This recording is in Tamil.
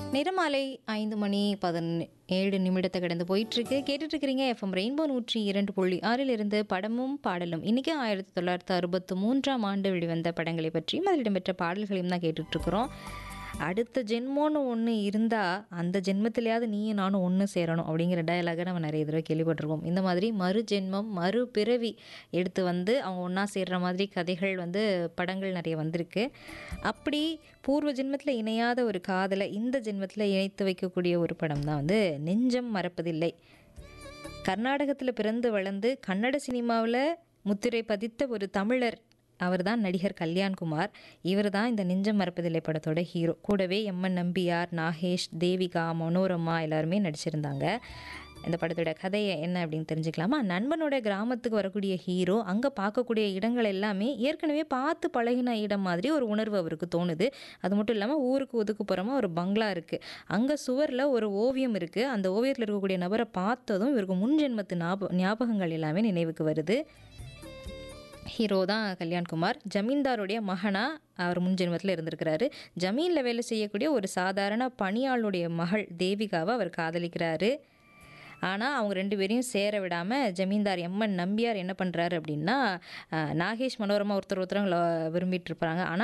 நிறமாலை ஐந்து மணி பதினேழு நிமிடத்தை கடந்து போயிட்டுருக்கு கேட்டுட்ருக்கிறீங்க எஃப்எம் ரெயின்போ நூற்றி இரண்டு புள்ளி ஆறிலிருந்து படமும் பாடலும் இன்றைக்கி ஆயிரத்தி தொள்ளாயிரத்து அறுபத்து மூன்றாம் ஆண்டு வெளிவந்த படங்களை பற்றியும் அதில் இடம்பெற்ற பாடல்களையும் தான் கேட்டுட்ருக்குறோம் அடுத்த ஜென்மோன்னு ஒன்று இருந்தால் அந்த ஜென்மத்திலேயாவது நீயும் நானும் ஒன்று சேரணும் அப்படிங்கிற டயலாகை நம்ம நிறைய தடவை கேள்விப்பட்டிருக்கோம் இந்த மாதிரி மறு ஜென்மம் மறு பிறவி எடுத்து வந்து அவங்க ஒன்றா சேர்ற மாதிரி கதைகள் வந்து படங்கள் நிறைய வந்திருக்கு அப்படி பூர்வ ஜென்மத்தில் இணையாத ஒரு காதலை இந்த ஜென்மத்தில் இணைத்து வைக்கக்கூடிய ஒரு படம் தான் வந்து நெஞ்சம் மறப்பதில்லை கர்நாடகத்தில் பிறந்து வளர்ந்து கன்னட சினிமாவில் முத்திரை பதித்த ஒரு தமிழர் அவர் தான் நடிகர் கல்யாண்குமார் இவர் தான் இந்த நெஞ்சம் மறப்பதில்லை படத்தோட ஹீரோ கூடவே எம்என் நம்பியார் நாகேஷ் தேவிகா மனோரமா எல்லாருமே நடிச்சிருந்தாங்க இந்த படத்தோட கதையை என்ன அப்படின்னு தெரிஞ்சுக்கலாமா நண்பனோட கிராமத்துக்கு வரக்கூடிய ஹீரோ அங்கே பார்க்கக்கூடிய இடங்கள் எல்லாமே ஏற்கனவே பார்த்து பழகின இடம் மாதிரி ஒரு உணர்வு அவருக்கு தோணுது அது மட்டும் இல்லாமல் ஊருக்கு ஒதுக்குப்புறமா ஒரு பங்களா இருக்குது அங்கே சுவரில் ஒரு ஓவியம் இருக்குது அந்த ஓவியத்தில் இருக்கக்கூடிய நபரை பார்த்ததும் இவருக்கு முன் ஜென்மத்து ஞாப ஞாபகங்கள் எல்லாமே நினைவுக்கு வருது ஹீரோ தான் கல்யாண்குமார் ஜமீன்தாருடைய மகனா அவர் முன் ஜென்மத்தில் இருந்திருக்கிறாரு ஜமீனில் வேலை செய்யக்கூடிய ஒரு சாதாரண பணியாளுடைய மகள் தேவிகாவை அவர் காதலிக்கிறாரு ஆனால் அவங்க ரெண்டு பேரையும் சேர விடாமல் ஜமீன்தார் எம்என் நம்பியார் என்ன பண்ணுறாரு அப்படின்னா அஹ், நாகேஷ் மனோரமா ஒருத்தர் ஒருத்தர் அவங்கள விரும்பிட்டு இருப்பாங்க ஆனால்